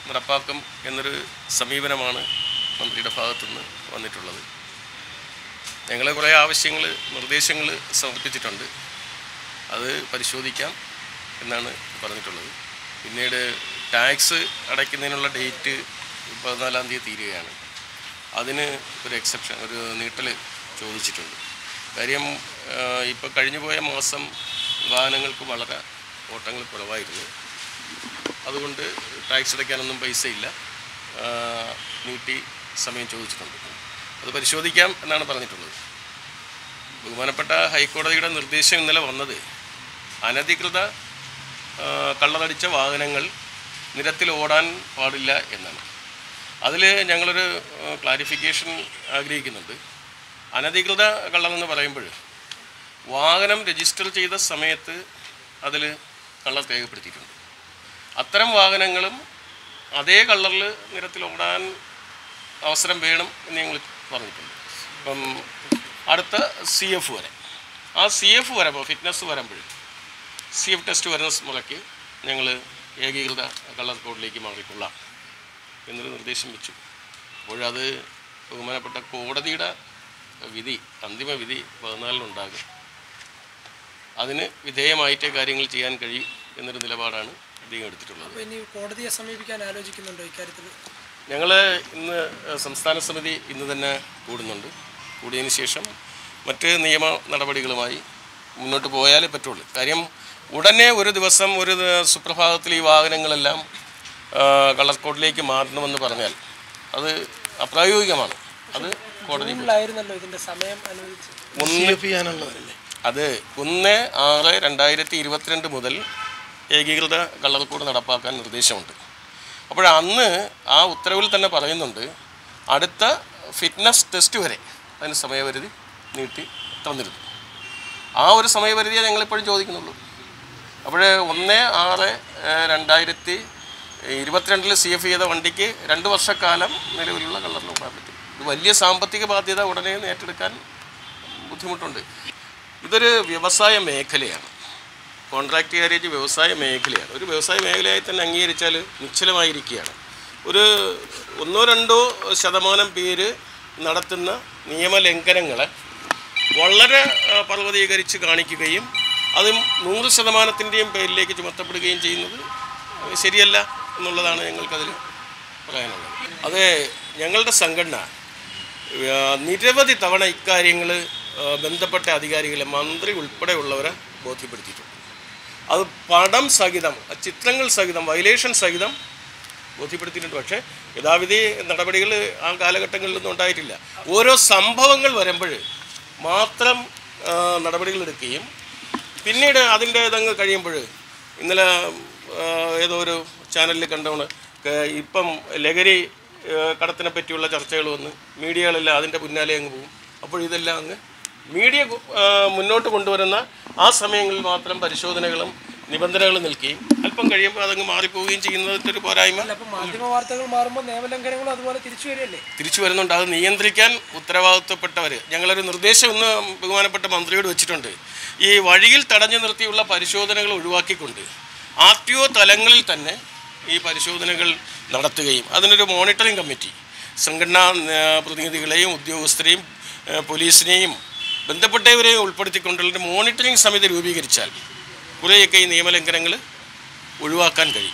നടപ്പാക്കും എന്നൊരു സമീപനമാണ് മന്ത്രിയുടെ ഭാഗത്തുനിന്ന് വന്നിട്ടുള്ളത് ഞങ്ങൾ കുറേ ആവശ്യങ്ങൾ നിർദ്ദേശങ്ങൾ സമർപ്പിച്ചിട്ടുണ്ട് അത് പരിശോധിക്കാം എന്നാണ് പറഞ്ഞിട്ടുള്ളത് പിന്നീട് ടാക്സ് അടയ്ക്കുന്നതിനുള്ള ഡേറ്റ് പതിനാലാം തീയതി തീരുകയാണ് അതിന് ഒരു എക്സെപ്ഷൻ ഒരു നീട്ടൽ ചോദിച്ചിട്ടുണ്ട് കാര്യം ഇപ്പോൾ കഴിഞ്ഞു പോയ മാസം വാഹനങ്ങൾക്ക് വളരെ ഓട്ടങ്ങൾ കുറവായിരുന്നു അതുകൊണ്ട് ടാക്സ് അടയ്ക്കാനൊന്നും പൈസയില്ല ആ, നീട്ടി സമയം ചോദിച്ചിട്ടുണ്ട് അത് പരിശോധിക്കാം എന്നാണ് പറഞ്ഞിട്ടുള്ളത് ബഹുമാനപ്പെട്ട ഹൈക്കോടതിയുടെ നിർദ്ദേശം ഇന്നലെ വന്നത് അനധികൃത ആ, കള്ളറടിച്ച വാഹനങ്ങൾ നിരത്തിൽ ഓടാൻ പാടില്ല എന്നാണ് അതിൽ ഞങ്ങളൊരു ക്ലാരിഫിക്കേഷൻ ആഗ്രഹിക്കുന്നുണ്ട് അനധികൃത കള്ളമെന്ന് പറയുമ്പോൾ വാഹനം രജിസ്റ്റർ ചെയ്ത സമയത്ത് അതിൽ കള്ളർ രേഖപ്പെടുത്തിയിട്ടുണ്ട് അത്തരം വാഹനങ്ങളും അതേ കളറിൽ നിരത്തിൽ ഓടാൻ അവസരം വേണം എന്ന് ഞങ്ങൾ പറഞ്ഞിട്ടുണ്ട് ഇപ്പം അടുത്ത സി എഫ് വരെ ആ സി എഫ് വരുമ്പോൾ ഫിറ്റ്നസ് വരുമ്പോൾ സി എഫ് ടെസ്റ്റ് വരുന്ന മുറയ്ക്ക് ഞങ്ങൾ ഏകീകൃത കളർ കോഡിലേക്ക് മാറിക്കൊള്ളാം എന്നൊരു നിർദ്ദേശം വെച്ചു അപ്പോഴത് ബഹുമാനപ്പെട്ട കോടതിയുടെ വിധി അന്തിമ വിധി പതിനാലിനുണ്ടാകും അതിന് വിധേയമായിട്ടേ കാര്യങ്ങൾ ചെയ്യാൻ കഴിയും എന്നൊരു നിലപാടാണ് അദ്ദേഹം എടുത്തിട്ടുള്ളത് അപ്പോൾ ഇനി കോടതിയെ സമീപിക്കാൻ ആലോചിക്കുന്നുണ്ടോ ഇക്കാര്യത്തിൽ ഞങ്ങൾ ഇന്ന് സംസ്ഥാന സമിതി ഇന്ന് തന്നെ കൂടുന്നുണ്ട് കൂടിയതിന് ശേഷം മറ്റ് നിയമ നടപടികളുമായി മുന്നോട്ട് പോയാലേ പറ്റുള്ളൂ കാര്യം ഉടനെ ഒരു ദിവസം ഒരു ദ- സുപ്രഭാതത്തിൽ ഈ വാഹനങ്ങളെല്ലാം ആ, കളർ കോഡിലേക്ക് മാറണമെന്ന് പറഞ്ഞാൽ അത് അപ്രായോഗികമാണ് അത് കോടതി ജൂണിലായിരുന്നല്ലോ ഇതിന്റെ സമയം അനുവദിച്ച് ഒന്ന് ചെയ്യാനുള്ളതല്ലേ അത് ഒന്ന് ആറ് രണ്ടായിരത്തി ഇരുപത്തിരണ്ട് മുതൽ ഏകീകൃത കളർ കോഡ് നടപ്പാക്കാൻ നിർദ്ദേശമുണ്ട് അപ്പോൾ അന്ന് ആ ഉത്തരവിൽ തന്നെ പറയുന്നുണ്ട് അടുത്ത ഫിറ്റ്നസ് ടെസ്റ്റ് വരെ അതിന് സമയപരിധി നീട്ടി തന്നിരുന്നു ആ ഒരു സമയപരിധിയെ ഞങ്ങളിപ്പോഴും ചോദിക്കുന്നുള്ളൂ അപ്പോൾ ഒന്ന് ആറ് ഏഹ്, രണ്ടായിരത്തി ഇരുപത്തിരണ്ടിൽ സി എഫ് ചെയ്ത വണ്ടിക്ക് രണ്ട് വർഷക്കാലം നിലവിലുള്ള കളറിൽ ഓടാൻ പറ്റും ഇത് വലിയ സാമ്പത്തിക ബാധ്യത ഉടനെ ഏറ്റെടുക്കാൻ ബുദ്ധിമുട്ടുണ്ട് ഇതൊരു വ്യവസായ മേഖലയാണ് കോൺട്രാക്ട് കാരേജ് വ്യവസായ മേഖലയാണ് ഒരു വ്യവസായ മേഖലയായി തന്നെ അംഗീകരിച്ചാൽ നിശ്ചലമായിരിക്കുകയാണ് ഒരു ഒന്നോ രണ്ടോ ശതമാനം പേര് നടത്തുന്ന നിയമലംഘനങ്ങളെ വളരെ ആ, പർവ്വതീകരിച്ച് കാണിക്കുകയും അതും നൂറ് ശതമാനത്തിൻ്റെയും പേരിലേക്ക് ചുമത്തപ്പെടുകയും ചെയ്യുന്നത് ശരിയല്ല എന്നുള്ളതാണ് ഞങ്ങൾക്കതിൽ പറയാനുള്ളത് അത് ഞങ്ങളുടെ സംഘടന ആ, നിരവധി തവണ ഇക്കാര്യങ്ങൾ ബന്ധപ്പെട്ട അധികാരികളെ മന്ത്രി ഉൾപ്പെടെയുള്ളവരെ ബോധ്യപ്പെടുത്തിയിട്ടുണ്ട് അത് പടം സഹിതം ആ ചിത്രങ്ങൾ സഹിതം വയലേഷൻ സഹിതം ബോധ്യപ്പെടുത്തിയിട്ടുണ്ട് പക്ഷേ യഥാവിധി നടപടികൾ ആ കാലഘട്ടങ്ങളിലൊന്നും ഉണ്ടായിട്ടില്ല ഓരോ സംഭവങ്ങൾ വരുമ്പോൾ മാത്രം ആ, നടപടികൾ എടുക്കുകയും പിന്നീട് അതിൻ്റെ ഇതങ്ങ് കഴിയുമ്പോൾ ഇന്നലെ ആ, ഏതോ ഒരു ചാനലിൽ കണ്ടവണ് ക- ഇപ്പം ലഹരി ആ, കടത്തിനെ പറ്റിയുള്ള ചർച്ചകൾ വന്ന് മീഡിയകളെല്ലാം അതിൻ്റെ പിന്നാലെ അങ്ങ് പോകും അപ്പോൾ ഇതെല്ലാം അങ്ങ് മീഡിയ കൊ- ആ, മുന്നോട്ട് കൊണ്ടുവരുന്ന ആ സമയങ്ങളിൽ മാത്രം പരിശോധനകളും നിബന്ധനകളും നിൽക്കുകയും അല്പം കഴിയുമ്പോൾ അതങ്ങ് മാറിപ്പോവുകയും ചെയ്യുന്നതിൻ്റെ ഒരു പോരായ്മ അല്ല അപ്പോൾ മാധ്യമ വാർത്തകൾ മാറുമ്പോൾ നിയമലംഘനങ്ങളും അതുപോലെ തിരിച്ചു വരികയല്ലേ തിരിച്ചു വരുന്നുണ്ട് അത് നിയന്ത്രിക്കാൻ ഉത്തരവാദിത്വപ്പെട്ടവർ ഞങ്ങളൊരു നിർദ്ദേശം ഇന്ന് ബഹുമാനപ്പെട്ട മന്ത്രിയോട് വെച്ചിട്ടുണ്ട് ഈ വഴിയിൽ തടഞ്ഞു നിർത്തിയുള്ള പരിശോധനകൾ ഒഴിവാക്കിക്കൊണ്ട് ആർ ടി ഒ തലങ്ങളിൽ തന്നെ ഈ പരിശോധനകൾ നടത്തുകയും അതിനൊരു മോണിറ്ററിംഗ് കമ്മിറ്റി സംഘടനാ ആ, പ്രതിനിധികളെയും ഉദ്യോഗസ്ഥരെയും ആ, പോലീസിനെയും ബന്ധപ്പെട്ടവരെയും ഉൾപ്പെടുത്തിക്കൊണ്ടുള്ള ഒരു മോണിറ്ററിംഗ് സമിതി രൂപീകരിച്ചാൽ കുറേയൊക്കെ ഈ നിയമലംഘനങ്ങൾ ഒഴിവാക്കാൻ കഴിയും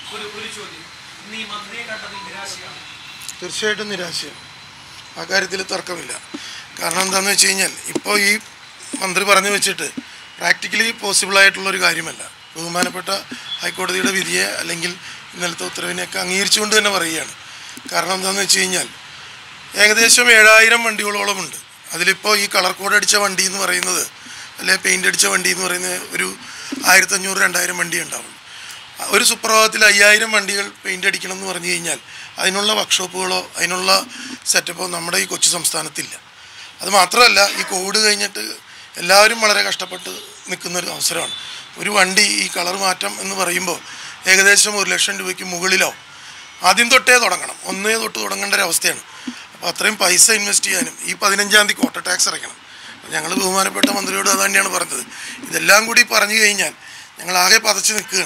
തീർച്ചയായിട്ടും നിരാശയാണ് ആ കാര്യത്തിൽ തർക്കമില്ല കാരണം എന്താണെന്ന് വെച്ച് കഴിഞ്ഞാൽ ഇപ്പോൾ ഈ മന്ത്രി പറഞ്ഞു വെച്ചിട്ട് പ്രാക്ടിക്കലി പോസിബിൾ ആയിട്ടുള്ളൊരു കാര്യമല്ല ബഹുമാനപ്പെട്ട ഹൈക്കോടതിയുടെ വിധിയെ അല്ലെങ്കിൽ ഇന്നലത്തെ ഉത്തരവിനെയൊക്കെ അംഗീകരിച്ചുകൊണ്ട് തന്നെ പറയുകയാണ് കാരണം എന്താണെന്ന് വെച്ച് കഴിഞ്ഞാൽ ഏകദേശം ഏഴായിരം വണ്ടികളോളം ഉണ്ട് അതിലിപ്പോൾ ഈ കളർ കോഡ് അടിച്ച വണ്ടി എന്ന് പറയുന്നത് അല്ലെ പെയിൻ്റ് അടിച്ച വണ്ടി എന്ന് പറയുന്നത് ഒരു ആയിരത്തഞ്ഞൂറ് രണ്ടായിരം വണ്ടി ഉണ്ടാവും ഒരു സുപ്രഭാതത്തിൽ അയ്യായിരം വണ്ടികൾ പെയിൻ്റ് അടിക്കണം എന്ന് പറഞ്ഞു കഴിഞ്ഞാൽ അതിനുള്ള വർക്ക്ഷോപ്പുകളോ അതിനുള്ള സെറ്റപ്പോ നമ്മുടെ ഈ കൊച്ചു സംസ്ഥാനത്തില്ല അത് മാത്രമല്ല ഈ കോവിഡ് കഴിഞ്ഞിട്ട് എല്ലാവരും വളരെ കഷ്ടപ്പെട്ട് നിൽക്കുന്ന ഒരു അവസരമാണ് ഒരു വണ്ടി ഈ കളർ മാറ്റം എന്ന് പറയുമ്പോൾ ഏകദേശം ഒരു ലക്ഷം രൂപയ്ക്ക് മുകളിലാവും ആദ്യം തൊട്ടേ തുടങ്ങണം ഒന്നേ തൊട്ട് തുടങ്ങേണ്ട ഒരു അവസ്ഥയാണ് അപ്പോൾ അത്രയും പൈസ ഇൻവെസ്റ്റ് ചെയ്യാനും ഈ പതിനഞ്ചാം തീയതി കോട്ട ടാക്സ് അടയ്ക്കണം ഞങ്ങൾ ബഹുമാനപ്പെട്ട മന്ത്രിയോട് അത് തന്നെയാണ് പറഞ്ഞത് ഇതെല്ലാം കൂടി പറഞ്ഞു കഴിഞ്ഞാൽ ഞങ്ങൾ ആകെ പതച്ച് നിൽക്കുകയാണ്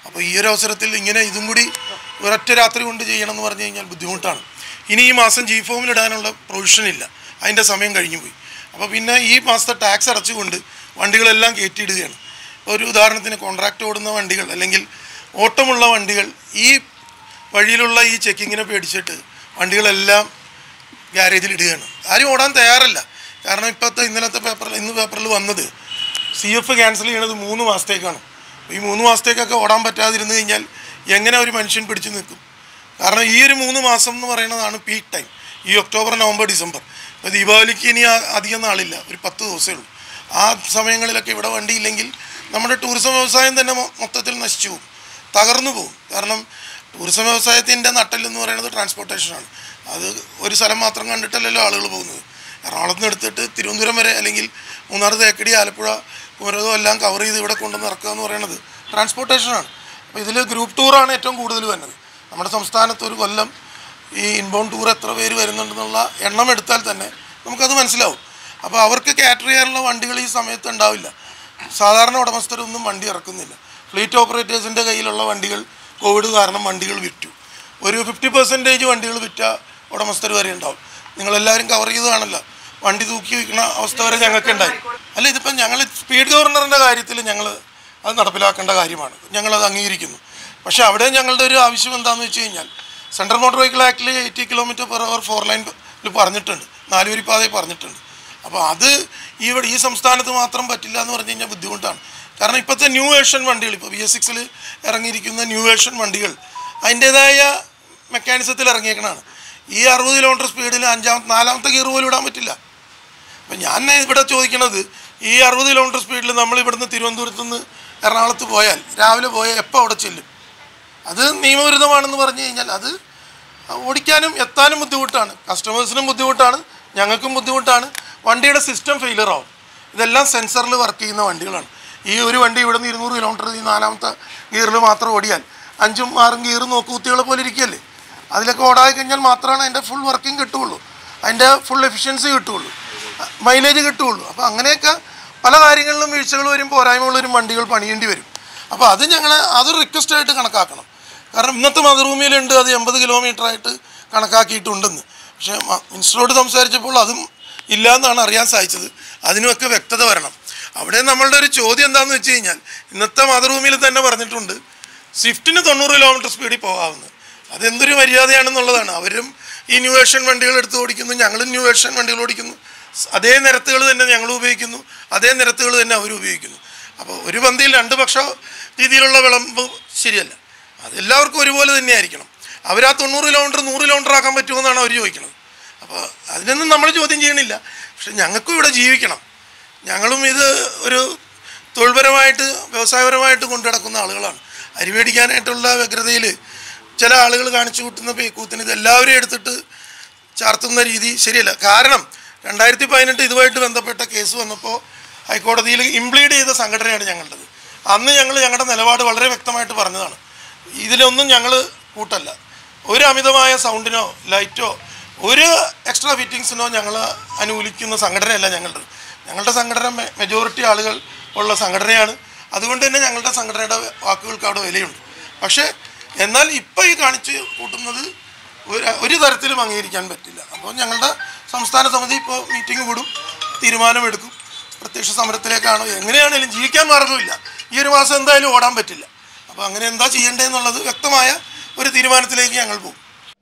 അപ്പോൾ ഈ ഒരു അവസരത്തിൽ ഇങ്ങനെ ഇതും കൂടി ഒരൊറ്റ രാത്രി കൊണ്ട് ചെയ്യണം എന്ന് പറഞ്ഞു കഴിഞ്ഞാൽ ബുദ്ധിമുട്ടാണ് ഇനി ഈ മാസം ജി ഫോമിൽ ഇടാനുള്ള പ്രൊവിഷൻ ഇല്ല അതിൻ്റെ സമയം കഴിഞ്ഞു പോയി അപ്പോൾ പിന്നെ ഈ മാസത്തെ ടാക്സ് അടച്ചുകൊണ്ട് വണ്ടികളെല്ലാം കയറ്റിയിടുകയാണ് ഒരു ഉദാഹരണത്തിന് കോൺട്രാക്റ്റ് ഓടുന്ന വണ്ടികൾ അല്ലെങ്കിൽ ഓട്ടമുള്ള വണ്ടികൾ ഈ വഴിയിലുള്ള ഈ ചെക്കിങ്ങിനെ പേടിച്ചിട്ട് വണ്ടികളെല്ലാം ഗ്യാരേജിൽ ഇടുകയാണ് ആരും ഓടാൻ തയ്യാറല്ല കാരണം ഇപ്പോഴത്തെ ഇന്നലത്തെ പേപ്പറിൽ ഇന്ന് പേപ്പറിൽ വന്നത് സി എഫ് ക്യാൻസൽ ചെയ്യണത് മൂന്ന് മാസത്തേക്കാണ് ഈ മൂന്ന് മാസത്തേക്കൊക്കെ ഓടാൻ പറ്റാതിരുന്നു കഴിഞ്ഞാൽ എങ്ങനെ ഒരു മനുഷ്യൻ പിടിച്ചു നിൽക്കും കാരണം ഈ ഒരു മൂന്ന് മാസം എന്ന് പറയുന്നതാണ് പീക്ക് ടൈം ഈ ഒക്ടോബർ നവംബർ ഡിസംബർ ഇപ്പോൾ ദീപാവലിക്ക് ഇനി ആ- അധികം നാളില്ല ഒരു പത്ത് ദിവസമേ ഉള്ളൂ ആ സമയങ്ങളിലൊക്കെ ഇവിടെ വണ്ടിയില്ലെങ്കിൽ നമ്മുടെ ടൂറിസം വ്യവസായം തന്നെ മൊ- മൊത്തത്തിൽ നശിച്ചു പോകും തകർന്നു പോകും കാരണം ടൂറിസം വ്യവസായത്തിൻ്റെ നട്ടെല്ലെന്ന് പറയുന്നത് ട്രാൻസ്പോർട്ടേഷനാണ് അത് ഒരു സ്ഥലം മാത്രം കണ്ടിട്ടല്ലല്ലോ ആളുകൾ പോകുന്നത് എറണാകുളത്ത് നിന്ന് എടുത്തിട്ട് തിരുവനന്തപുരം വരെ അല്ലെങ്കിൽ മൂന്നാർ തേക്കടി ആലപ്പുഴ കുമരകം എല്ലാം കവർ ചെയ്ത് ഇവിടെ കൊണ്ടുവന്ന് ഇറക്കുക എന്ന് പറയുന്നത് ട്രാൻസ്പോർട്ടേഷനാണ് അപ്പോൾ ഇതിൽ ഗ്രൂപ്പ് ടൂറാണ് ഏറ്റവും കൂടുതൽ വരുന്നത് നമ്മുടെ സംസ്ഥാനത്ത് ഒരു കൊല്ലം ഈ ഇൻബൗണ്ട് ടൂർ എത്ര പേര് വരുന്നുണ്ടെന്നുള്ള എണ്ണം എടുത്താൽ തന്നെ നമുക്കത് മനസ്സിലാവും അപ്പോൾ അവർക്ക് കാറ്റർ ചെയ്യാനുള്ള വണ്ടികൾ ഈ സമയത്ത് ഉണ്ടാവില്ല സാധാരണ ഉടമസ്ഥരൊന്നും വണ്ടി ഇറക്കുന്നില്ല ഫ്ലീറ്റ് ഓപ്പറേറ്റേഴ്സിൻ്റെ കയ്യിലുള്ള വണ്ടികൾ കോവിഡ് കാരണം വണ്ടികൾ വിറ്റു ഒരു ഫിഫ്റ്റി പെർസെൻറ്റേജ് വണ്ടികൾ വിറ്റ ഉടമസ്ഥർ വരെ ഉണ്ടാവും നിങ്ങളെല്ലാവരും കവർ ചെയ്തതാണല്ലോ വണ്ടി തൂക്കി വയ്ക്കുന്ന അവസ്ഥ വരെ ഞങ്ങൾക്ക് ഉണ്ടായി അല്ല ഇതിപ്പം ഞങ്ങൾ സ്പീഡ് ഗവർണറിൻ്റെ കാര്യത്തിൽ ഞങ്ങൾ അത് നടപ്പിലാക്കേണ്ട കാര്യമാണ് ഞങ്ങളത് അംഗീകരിക്കുന്നു പക്ഷേ അവിടെ ഞങ്ങളുടെ ഒരു ആവശ്യം എന്താണെന്ന് വെച്ച് കഴിഞ്ഞാൽ സെൻട്രൽ മോട്ടോർ വെഹിക്കിൾ ആക്ടിൽ eighty kilometre per hour four line പറഞ്ഞിട്ടുണ്ട് നാലുവരി പാതയിൽ പറഞ്ഞിട്ടുണ്ട് അപ്പോൾ അത് ഈ ഇവിടെ ഈ സംസ്ഥാനത്ത് മാത്രം പറ്റില്ല എന്ന് പറഞ്ഞു കഴിഞ്ഞാൽ ബുദ്ധിമുട്ടാണ് കാരണം ഇപ്പോഴത്തെ ന്യൂ വേർഷൻ വണ്ടികൾ ഇപ്പോൾ ബി എസ് സിക്സിൽ ഇറങ്ങിയിരിക്കുന്ന ന്യൂ വേർഷൻ വണ്ടികൾ അതിൻ്റേതായ മെക്കാനിസത്തിൽ ഇറങ്ങിയേക്കണാണ് ഈ അറുപത് കിലോമീറ്റർ സ്പീഡിൽ അഞ്ചാമത്തെ നാലാമത്തെ ഗിയർ പോലും ഇടാൻ പറ്റില്ല അപ്പം ഞാൻ ഇവിടെ ചോദിക്കണത് ഈ അറുപത് കിലോമീറ്റർ സ്പീഡിൽ നമ്മൾ ഇവിടുന്ന് തിരുവനന്തപുരത്ത് നിന്ന് എറണാകുളത്ത് പോയാൽ രാവിലെ പോയാൽ എപ്പോൾ അവിടെ ചെല്ലും അത് നിയമവിരുദ്ധമാണെന്ന് പറഞ്ഞു കഴിഞ്ഞാൽ അത് ഓടിക്കാനും എത്താനും ബുദ്ധിമുട്ടാണ് കസ്റ്റമേഴ്സിനും ബുദ്ധിമുട്ടാണ് ഞങ്ങൾക്കും ബുദ്ധിമുട്ടാണ് വണ്ടിയുടെ സിസ്റ്റം ഫെയിലർ ആവും ഇതെല്ലാം സെൻസറിൽ വർക്ക് ചെയ്യുന്ന വണ്ടികളാണ് ഈ ഒരു വണ്ടി ഇവിടെ നിന്ന് ഇരുന്നൂറ് കിലോമീറ്റർ ഈ നാലാമത്തെ ഗിയറിൽ മാത്രം ഓടിയാൽ അഞ്ചും ആറും ഗിയർ നോക്കുകുത്തികളെ പോലെ ഇരിക്കുകയല്ലേ അതിലൊക്കെ ഓടായി കഴിഞ്ഞാൽ മാത്രമാണ് അതിൻ്റെ ഫുൾ വർക്കിംഗ് കിട്ടുകയുള്ളൂ അതിൻ്റെ ഫുൾ എഫിഷ്യൻസി കിട്ടുകയുള്ളൂ മൈലേജ് കിട്ടുകയുള്ളൂ അപ്പോൾ അങ്ങനെയൊക്കെ പല കാര്യങ്ങളിലും വീഴ്ചകൾ വരും പോരായ്മകളൊരു വണ്ടികൾ പണിയേണ്ടി വരും അപ്പോൾ അത് ഞങ്ങൾ അതൊരു റിക്വസ്റ്റായിട്ട് കണക്കാക്കണം കാരണം ഇന്നത്തെ മതറൂമിയിലുണ്ട് അത് എൺപത് കിലോമീറ്റർ ആയിട്ട് കണക്കാക്കിയിട്ടുണ്ടെന്ന് പക്ഷേ മ- മിനിസ്റ്ററോട് സംസാരിച്ചപ്പോൾ അതും ഇല്ല എന്നാണ് അറിയാൻ സാധിച്ചത് അതിനുമൊക്കെ വ്യക്തത വരണം അവിടെ നമ്മളുടെ ഒരു ചോദ്യം എന്താണെന്ന് വെച്ച് കഴിഞ്ഞാൽ ഇന്നത്തെ മതറൂമിൽ തന്നെ പറഞ്ഞിട്ടുണ്ട് സ്വിഫ്റ്റിന് തൊണ്ണൂറ് കിലോമീറ്റർ സ്പീഡിൽ പോകാവുന്നത് അതെന്തൊരു മര്യാദയാണെന്നുള്ളതാണ് അവരും ഈ ന്യൂ വേർഷൻ വണ്ടികൾ എടുത്ത് ഓടിക്കുന്നു ഞങ്ങളും ന്യൂ വേർഷൻ വണ്ടികൾ ഓടിക്കുന്നു സ് അതേ നിരത്തുകൾ തന്നെ ഞങ്ങൾ ഉപയോഗിക്കുന്നു അതേ നിരത്തുകൾ തന്നെ അവർ ഉപയോഗിക്കുന്നു അപ്പോൾ ഒരു പന്തിയിൽ രണ്ട് പക്ഷ രീതിയിലുള്ള വിളമ്പ് ശരിയല്ല അത് എല്ലാവർക്കും ഒരുപോലെ തന്നെയായിരിക്കണം അവർ ആ തൊണ്ണൂറ് കിലോമീറ്റർ നൂറ് കിലോമീറ്റർ ആക്കാൻ പറ്റുമെന്നാണ് അവർ ചോദിക്കുന്നത് അപ്പോൾ അതിനൊന്നും നമ്മൾ ചോദ്യം ചെയ്യണില്ല പക്ഷെ ഞങ്ങൾക്കും ഇവിടെ ജീവിക്കണം ഞങ്ങളും ഇത് ഒരു തൊഴിൽപരമായിട്ട് വ്യവസായപരമായിട്ട് കൊണ്ടു നടക്കുന്ന ആളുകളാണ് അരി മേടിക്കാനായിട്ടുള്ള വ്യഗ്രതയിൽ ചില ആളുകൾ കാണിച്ചു കൂട്ടുന്ന പേക്കൂത്തിന് ഇത് എല്ലാവരും എടുത്തിട്ട് ചാർത്തുന്ന രീതി ശരിയല്ല കാരണം രണ്ടായിരത്തി പതിനെട്ട് ഇതുമായിട്ട് ബന്ധപ്പെട്ട കേസ് വന്നപ്പോൾ ഹൈക്കോടതിയിൽ ഇംപ്ലീഡ് ചെയ്ത സംഘടനയാണ് ഞങ്ങളുടേത് അന്ന് ഞങ്ങൾ ഞങ്ങളുടെ നിലപാട് വളരെ വ്യക്തമായിട്ട് പറഞ്ഞതാണ് ഇതിലൊന്നും ഞങ്ങൾ കൂട്ടല്ല ഒരു അമിതമായ സൗണ്ടിനോ ലൈറ്റോ ഒരു എക്സ്ട്രാ ഫിറ്റിങ്സിനോ ഞങ്ങൾ അനുകൂലിക്കുന്ന സംഘടനയല്ല ഞങ്ങളുടേത് ഞങ്ങളുടെ സംഘടന മെജോറിറ്റി ആളുകൾ ഉള്ള സംഘടനയാണ് അതുകൊണ്ട് തന്നെ ഞങ്ങളുടെ സംഘടനയുടെ വാക്കുകൾക്ക് അവിടെ വിലയുണ്ട് പക്ഷേ എന്നാൽ ഇപ്പോൾ ഈ കാണിച്ച് കൂട്ടുന്നത് ഒരു ഒരു തരത്തിലും അംഗീകരിക്കാൻ പറ്റില്ല അപ്പോൾ ഞങ്ങളുടെ സംസ്ഥാന സമിതി ഇപ്പോൾ മീറ്റിംഗ് വിടും തീരുമാനമെടുക്കും പ്രത്യക്ഷ സമരത്തിലേക്കാണോ എങ്ങനെയാണെങ്കിലും ജീവിക്കാൻ മാർഗമില്ല ഈ ഒരു മാസം എന്തായാലും ഓടാൻ പറ്റില്ല അപ്പോൾ അങ്ങനെ എന്താ ചെയ്യേണ്ടതെന്നുള്ളത് വ്യക്തമായ ഒരു തീരുമാനത്തിലേക്ക് ഞങ്ങൾ പോകും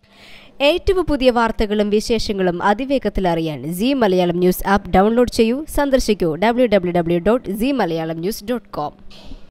ഏറ്റവും പുതിയ വാർത്തകളും വിശേഷങ്ങളും അതിവേഗത്തിൽ അറിയാൻ Zee Malayalam news app download ചെയ്യൂ സന്ദർശിക്കൂ W W W dot Zee Malayalam news dot com